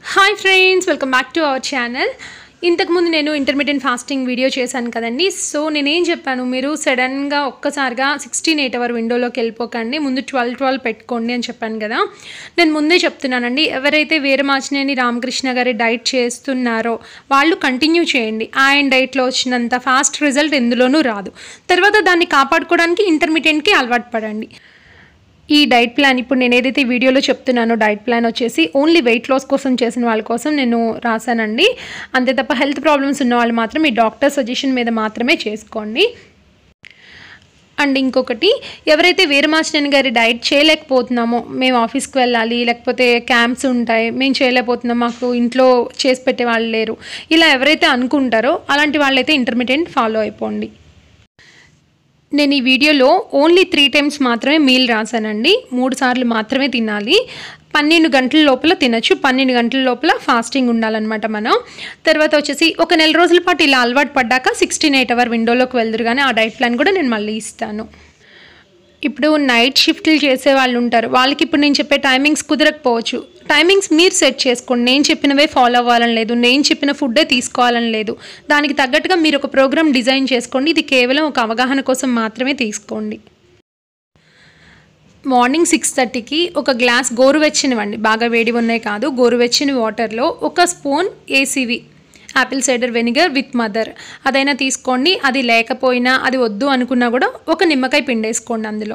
hi friends welcome back to our channel ఇంతకుముందు నేను intermediate fasting video చేశాను కదండి సో నేనేం చెప్పాను మీరు సడన్గా ఒక్కసారిగా సిక్స్టీన్ ఎయిట్ అవర్ విండోలోకి వెళ్ళిపోకండి ముందు ట్వెల్వ్ ట్వెల్వ్ పెట్టుకోండి అని చెప్పాను కదా నేను ముందే చెప్తున్నానండి ఎవరైతే వీరమాచినేని రామకృష్ణ గారి డైట్ చేస్తున్నారో వాళ్ళు కంటిన్యూ చేయండి ఆయన డైట్లో వచ్చినంత ఫాస్ట్ రిజల్ట్ ఎందులోనూ రాదు తర్వాత దాన్ని కాపాడుకోవడానికి ఇంటర్మీడియట్కి అలవాటు పడండి ఈ డైట్ ప్లాన్ ఇప్పుడు నేను ఏదైతే వీడియోలో చెప్తున్నానో డైట్ ప్లాన్ వచ్చేసి ఓన్లీ వెయిట్ లాస్ కోసం చేసిన వాళ్ళ కోసం నేను రాశానండి అంతే తప్ప హెల్త్ ప్రాబ్లమ్స్ ఉన్న వాళ్ళు మాత్రం ఈ డాక్టర్ సజెషన్ మీద మాత్రమే చేసుకోండి అండ్ ఇంకొకటి ఎవరైతే వీరమాచినేని గారి డైట్ చేయలేకపోతున్నామో మేము ఆఫీస్కి వెళ్ళాలి లేకపోతే క్యాంప్స్ ఉంటాయి మేము చేయలేకపోతున్నాం మాకు ఇంట్లో చేసి పెట్టే వాళ్ళు లేరు ఇలా ఎవరైతే అనుకుంటారో అలాంటి వాళ్ళైతే ఇంటర్మీడియట్ ఫాలో అయిపోండి నేను ఈ వీడియోలో ఓన్లీ త్రీ టైమ్స్ మాత్రమే మీల్ రాశానండి మూడు సార్లు మాత్రమే తినాలి పన్నెండు గంటల లోపల తినచ్చు పన్నెండు గంటల లోపల ఫాస్టింగ్ ఉండాలన్నమాట మనం తర్వాత వచ్చేసి ఒక నెల రోజుల పాటు ఇలా అలవాటు పడ్డాక సిక్స్టీన్ ఎయిట్ అవర్ విండోలోకి వెళ్దురు కానీ ఆ డైట్ ప్లాన్ కూడా నేను మళ్ళీ ఇస్తాను ఇప్పుడు నైట్ షిఫ్ట్లు చేసే వాళ్ళు ఉంటారు వాళ్ళకి ఇప్పుడు నేను చెప్పే టైమింగ్స్ కుదరకపోవచ్చు టైమింగ్స్ మీరు సెట్ చేసుకోండి నేను చెప్పినవే ఫాలో అవ్వాలని లేదు నేను చెప్పిన ఫుడ్డే తీసుకోవాలని లేదు దానికి తగ్గట్టుగా మీరు ఒక ప్రోగ్రామ్ డిజైన్ చేసుకోండి ఇది కేవలం ఒక అవగాహన కోసం మాత్రమే తీసుకోండి మార్నింగ్ సిక్స్ థర్టీకి ఒక గ్లాస్ గోరువెచ్చనివ్వండి బాగా వేడి ఉన్నాయి కాదు గోరువెచ్చని వాటర్లో ఒక spoon ACV apple cider vinegar with mother అదైనా తీసుకోండి అది లేకపోయినా అది వద్దు అనుకున్నా కూడా ఒక నిమ్మకాయ పిండేసుకోండి అందులో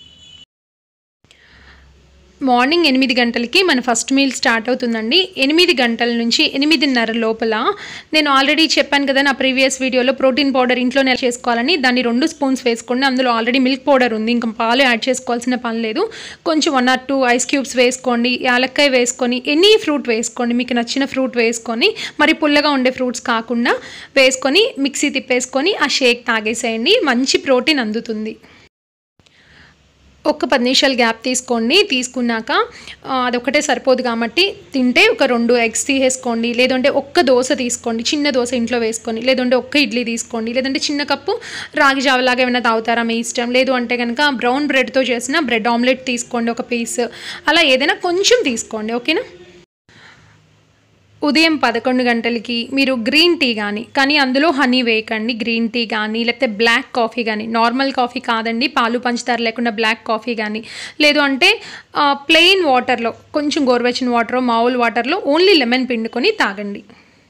మార్నింగ్ ఎనిమిది గంటలకి మన ఫస్ట్ మీల్ స్టార్ట్ అవుతుందండి ఎనిమిది గంటల నుంచి ఎనిమిదిన్నర లోపల నేను ఆల్రెడీ చెప్పాను కదా నా ప్రీవియస్ వీడియోలో ప్రోటీన్ పౌడర్ ఇంట్లోనే చేసుకోవాలని దాన్ని రెండు స్పూన్స్ వేసుకోండి అందులో ఆల్రెడీ మిల్క్ పౌడర్ ఉంది ఇంకా పాలు యాడ్ చేసుకోవాల్సిన పని లేదు కొంచెం one or two ice cubes వేసుకోండి యాలక్కాయ వేసుకొని ఎనీ ఫ్రూట్ వేసుకోండి మీకు నచ్చిన ఫ్రూట్ వేసుకొని మరి పుల్లగా ఉండే ఫ్రూట్స్ కాకుండా వేసుకొని మిక్సీ తిప్పేసుకొని ఆ షేక్ తాగేసేయండి మంచి ప్రోటీన్ అందుతుంది ఒక పది నిమిషాలు గ్యాప్ తీసుకోండి తీసుకున్నాక ఆ, అదొకటే సరిపోదు కాబట్టి తింటే ఒక రెండు ఎగ్స్ తీసేసుకోండి లేదంటే ఒక్క దోశ తీసుకోండి చిన్న దోశ ఇంట్లో వేసుకొని లేదంటే ఒక్క ఇడ్లీ తీసుకోండి లేదంటే చిన్న కప్పు రాగి జావలాగా ఏమైనా తాగుతారా మీ ఇష్టం లేదు అంటే కనుక బ్రౌన్ బ్రెడ్తో చేసిన బ్రెడ్ ఆమ్లెట్ తీసుకోండి ఒక పీస్ అలా ఏదైనా కొంచెం తీసుకోండి ఓకేనా ఉదయం పదకొండు గంటలకి మీరు గ్రీన్ టీ కానీ కానీ అందులో హనీ వేయకండి గ్రీన్ టీ కానీ లేకపోతే బ్లాక్ కాఫీ కానీ నార్మల్ కాఫీ కాదండి పాలు పంచదార లేకుండా బ్లాక్ కాఫీ కానీ లేదు అంటే ప్లెయిన్ వాటర్లో కొంచెం గోరువెచ్చని వాటర్ మామూలు వాటర్లో ఓన్లీ లెమన్ పిండుకొని తాగండి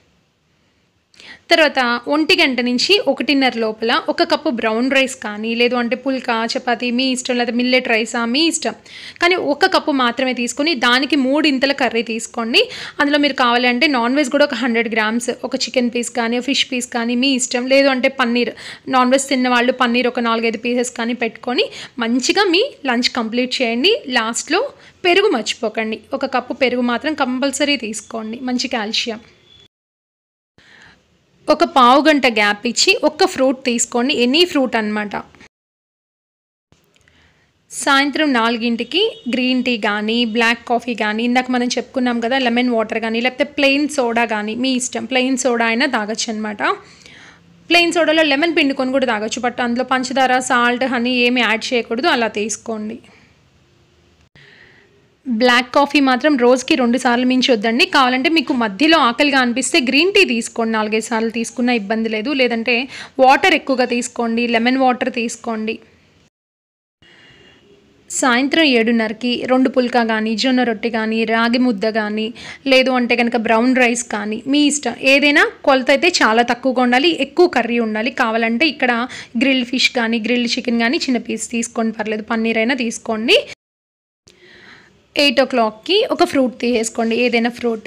తర్వాత ఒంటి గంట నుంచి ఒకటిన్నర లోపల ఒక కప్పు బ్రౌన్ రైస్ కానీ లేదు అంటే పుల్కా చపాతి మీ ఇష్టం లేదా మిల్లెట్ రైసా మీ ఇష్టం కానీ ఒక కప్పు మాత్రమే తీసుకొని దానికి మూడు ఇంతల కర్రీ తీసుకోండి అందులో మీరు కావాలంటే నాన్ వెజ్ కూడా ఒక హండ్రెడ్ గ్రామ్స్ ఒక చికెన్ పీస్ కానీ ఫిష్ పీస్ కానీ మీ ఇష్టం లేదు అంటే పన్నీర్ నాన్ వెజ్ తిన్న వాళ్ళు పన్నీర్ ఒక నాలుగైదు పీసెస్ కానీ పెట్టుకొని మంచిగా మీ లంచ్ కంప్లీట్ చేయండి లాస్ట్లో పెరుగు మర్చిపోకండి ఒక కప్పు పెరుగు మాత్రం కంపల్సరీ తీసుకోండి మంచి కాల్షియం ఒక పావు గంట గ్యాప్ ఇచ్చి ఒక్క ఫ్రూట్ తీసుకోండి ఎనీ ఫ్రూట్ అన్నమాట సాయంత్రం నాలుగింటికి గ్రీన్ టీ కానీ బ్లాక్ కాఫీ కానీ ఇందాక మనం చెప్పుకున్నాం కదా లెమన్ వాటర్ కానీ లేకపోతే ప్లెయిన్ సోడా కానీ మీ ఇష్టం ప్లెయిన్ సోడా అయినా తాగొచ్చు అనమాట ప్లెయిన్ సోడాలో లెమన్ పిండుకొని కూడా తాగొచ్చు బట్ అందులో పంచదార సాల్ట్ హనీ ఏమి యాడ్ చేయకూడదు అలా తీసుకోండి బ్లాక్ కాఫీ మాత్రం రోజుకి రెండు సార్లు మించి వద్దండి కావాలంటే మీకు మధ్యలో ఆకలిగా అనిపిస్తే గ్రీన్ టీ తీసుకోండి నాలుగైదు సార్లు తీసుకున్నా ఇబ్బంది లేదు లేదంటే వాటర్ ఎక్కువగా తీసుకోండి లెమన్ వాటర్ తీసుకోండి సాయంత్రం ఏడున్నరకి రెండు పుల్కా కానీ జొన్న రొట్టె కానీ రాగి ముద్ద కానీ లేదు అంటే కనుక బ్రౌన్ రైస్ కానీ మీ ఇష్టం ఏదైనా కొలత అయితే చాలా తక్కువగా ఉండాలి ఎక్కువ కర్రీ ఉండాలి కావాలంటే ఇక్కడ గ్రిల్ ఫిష్ కానీ గ్రిల్ చికెన్ కానీ చిన్న పీస్ తీసుకోండి పర్లేదు పన్నీర్ అయినా తీసుకోండి ఎయిట్ ఓ క్లాక్కి ఒక ఫ్రూట్ తీసేసుకోండి ఏదైనా ఫ్రూట్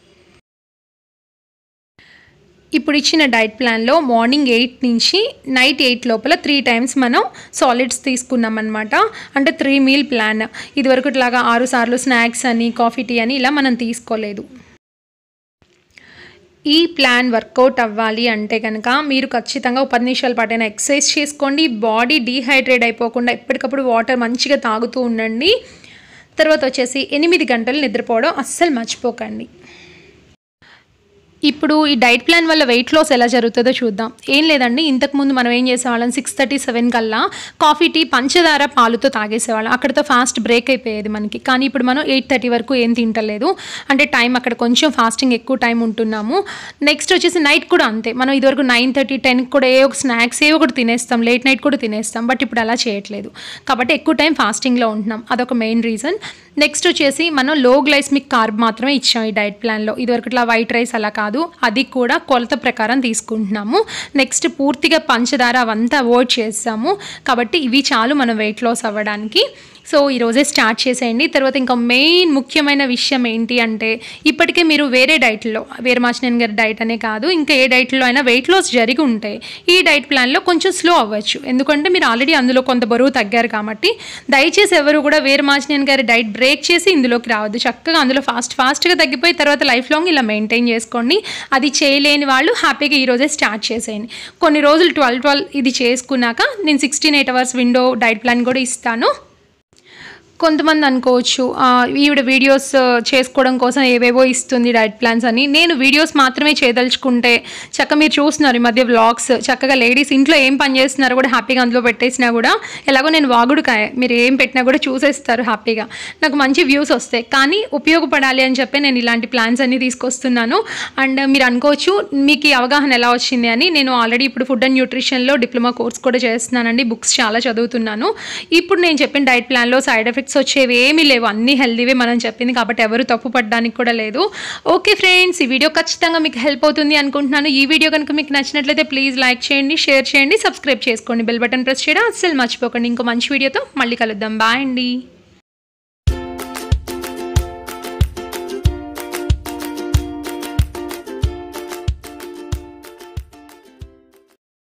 ఇప్పుడు ఇచ్చిన డైట్ ప్లాన్లో మార్నింగ్ ఎయిట్ నుంచి నైట్ ఎయిట్ లోపల త్రీ టైమ్స్ మనం సాలిడ్స్ తీసుకున్నాం అనమాట అంటే త్రీ మీల్ ప్లాన్ ఇదివరకు ఇట్లాగా ఆరు సార్లు స్నాక్స్ అని కాఫీ టీ అని ఇలా మనం తీసుకోలేదు ఈ ప్లాన్ వర్కౌట్ అవ్వాలి అంటే కనుక మీరు ఖచ్చితంగా ఒక పది నిమిషాల పాటైనా ఎక్సర్సైజ్ చేసుకోండి బాడీ డీహైడ్రేట్ అయిపోకుండా ఎప్పటికప్పుడు వాటర్ మంచిగా తాగుతూ ఉండండి తర్వాత వచ్చేసి ఎనిమిది గంటలు నిద్రపోవడం అస్సలు మర్చిపోకండి ఇప్పుడు ఈ డైట్ ప్లాన్ వల్ల వెయిట్ లాస్ ఎలా జరుగుతుందో చూద్దాం ఏం లేదండి ఇంతకుముందు మనం ఏం చేసేవాళ్ళం సిక్స్ థర్టీ సెవెన్ కల్లా కాఫీ టీ పంచదార పాలుతో తాగేసేవాళ్ళం అక్కడితో ఫాస్ట్ బ్రేక్ అయిపోయేది మనకి కానీ ఇప్పుడు మనం ఎయిట్ థర్టీ వరకు ఏం తింటలేదు అంటే టైం అక్కడ కొంచెం ఫాస్టింగ్ ఎక్కువ టైం ఉంటున్నాము నెక్స్ట్ వచ్చేసి నైట్ కూడా అంతే మనం ఇదివరకు నైన్ థర్టీ టెన్కి కూడా ఏ ఒక స్నాక్స్ ఏ ఒకటి తినేస్తాం లేట్ నైట్ కూడా తినేస్తాం బట్ ఇప్పుడు అలా చేయట్లేదు కాబట్టి ఎక్కువ టైం ఫాస్టింగ్లో ఉంటున్నాం అదొక మెయిన్ రీజన్ నెక్స్ట్ వచ్చేసి మనం లో గ్లైస్మిక్ కార్బ్ మాత్రమే ఇచ్చాం ఈ డైట్ ప్లాన్లో ఇదివరకు ఇట్లా వైట్ రైస్ అలా కాదు అది కూడా కొలత ప్రకారం తీసుకుంటున్నాము నెక్స్ట్ పూర్తిగా పంచదార అవంతా అవాయిడ్ చేస్తాము కాబట్టి ఇవి చాలు మనం వెయిట్ లాస్ అవ్వడానికి సో ఈరోజే స్టార్ట్ చేసేయండి తర్వాత ఇంకా మెయిన్ ముఖ్యమైన విషయం ఏంటి అంటే ఇప్పటికే మీరు వేరే డైట్లో వీరమాచినేని గారి డైట్ అనే కాదు ఇంకా ఏ డైట్లో అయినా వెయిట్ లాస్ జరిగి ఉంటే ఈ డైట్ ప్లాన్లో కొంచెం స్లో అవ్వచ్చు ఎందుకంటే మీరు ఆల్రెడీ అందులో కొంత బరువు తగ్గారు కాబట్టి దయచేసి ఎవరు కూడా వీరమాచినేని గారి డైట్ బ్రేక్ చేసి ఇందులోకి రావద్దు చక్కగా అందులో ఫాస్ట్ ఫాస్ట్గా తగ్గిపోయి తర్వాత లైఫ్ లాంగ్ ఇలా మెయింటైన్ చేసుకోండి అది చేయలేని వాళ్ళు హ్యాపీగా ఈరోజే స్టార్ట్ చేసేయండి కొన్ని రోజులు ట్వెల్వ్ ట్వెల్వ్ ఇది చేసుకున్నాక నేను sixteen eight hours window diet plan కూడా ఇస్తాను కొంతమంది అనుకోవచ్చు "ఆ, ఈవిడ వీడియోస్ చేసుకోవడం కోసం ఏవేవో ఇస్తుంది డైట్ ప్లాన్స్ అని నేను వీడియోస్ మాత్రమే చేయదలుచుకుంటే చక్కగా మీరు చూస్తున్నారు ఈ మధ్య వ్లాగ్స్ చక్కగా లేడీస్ ఇంట్లో ఏం పని చేస్తున్నారో కూడా హ్యాపీగా అందులో పెట్టేసినా కూడా ఎలాగో నేను వాగుడుకాయ మీరు ఏం పెట్టినా కూడా చూసేస్తారు హ్యాపీగా నాకు మంచి వ్యూస్ వస్తాయి కానీ ఉపయోగపడాలి అని చెప్పి నేను ఇలాంటి ప్లాన్స్ అన్ని తీసుకొస్తున్నాను అండ్ మీరు అనుకోవచ్చు మీకు ఈ అవగాహన ఎలా వచ్చింది అని నేను ఆల్రెడీ ఇప్పుడు ఫుడ్ అండ్ న్యూట్రిషన్లో డిప్లొమా కోర్స్ కూడా చేస్తున్నానండి బుక్స్ చాలా చదువుతున్నాను ఇప్పుడు నేను చెప్పిన డైట్ ప్లాన్లో సైడ్ ఎఫెక్ట్స్ వచ్చేవి ఏమీ లేవు అన్నీ హెల్దీవే మనం చెప్పింది కాబట్టి ఎవరు తప్పు పడడానికి కూడా లేదు ఓకే ఫ్రెండ్స్ ఈ వీడియో ఖచ్చితంగా మీకు హెల్ప్ అవుతుంది అనుకుంటున్నాను ఈ వీడియో కనుక మీకు నచ్చినట్లయితే ప్లీజ్ లైక్ చేయండి షేర్ చేయండి సబ్స్క్రైబ్ చేసుకోండి బెల్ బటన్ ప్రెస్ చేయడం అస్సలు మర్చిపోకండి ఇంకో మంచి వీడియోతో మళ్ళీ కలుద్దాం బాయ్ అండి